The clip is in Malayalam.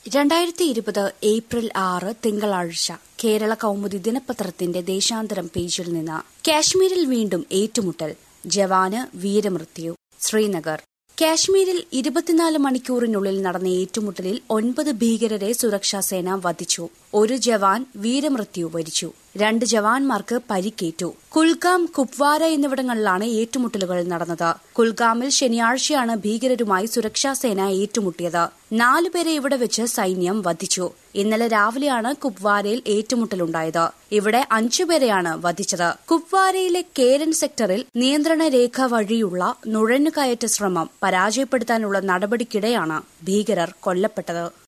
രണ്ടായിരത്തി ഇരുപത് ഏപ്രിൽ ആറ് തിങ്കളാഴ്ച കേരള കൗമുദി ദിനപത്രത്തിന്റെ ദേശാന്തരം പേജിൽ നിന്ന് കാശ്മീരിൽ വീണ്ടും ഏറ്റുമുട്ടൽ ജവാന് വീരമൃത്യു ശ്രീനഗർ കാശ്മീരിൽ ഇരുപത്തിനാല് മണിക്കൂറിനുള്ളിൽ നടന്ന ഏറ്റുമുട്ടലിൽ ഒൻപത് ഭീകരരെ സുരക്ഷാസേന വധിച്ചു ഒരു ജവാൻ വീരമൃത്യു വരിച്ചു രണ്ട് ജവാന്മാർക്ക് പരിക്കേറ്റു കുൽഗാം കുപ്വാര എന്നിവിടങ്ങളിലാണ് ഏറ്റുമുട്ടലുകൾ നടന്നത് കുൽഗാമിൽ ശനിയാഴ്ചയാണ് ഭീകരരുമായി സുരക്ഷാസേന ഏറ്റുമുട്ടിയത് നാലുപേരെ ഇവിടെ വെച്ച് സൈന്യം വധിച്ചു ഇന്നലെ രാവിലെയാണ് കുപ്വാരയിൽ ഏറ്റുമുട്ടലുണ്ടായത് ഇവിടെ അഞ്ചുപേരെയാണ് വധിച്ചത് കുപ്വാരയിലെ കേരൻ സെക്ടറിൽ നിയന്ത്രണ രേഖ വഴിയുള്ള നുഴഞ്ഞുകയറ്റ ശ്രമം പരാജയപ്പെടുത്താനുള്ള നടപടിക്കിടെയാണ് ഭീകരർ കൊല്ലപ്പെട്ടത്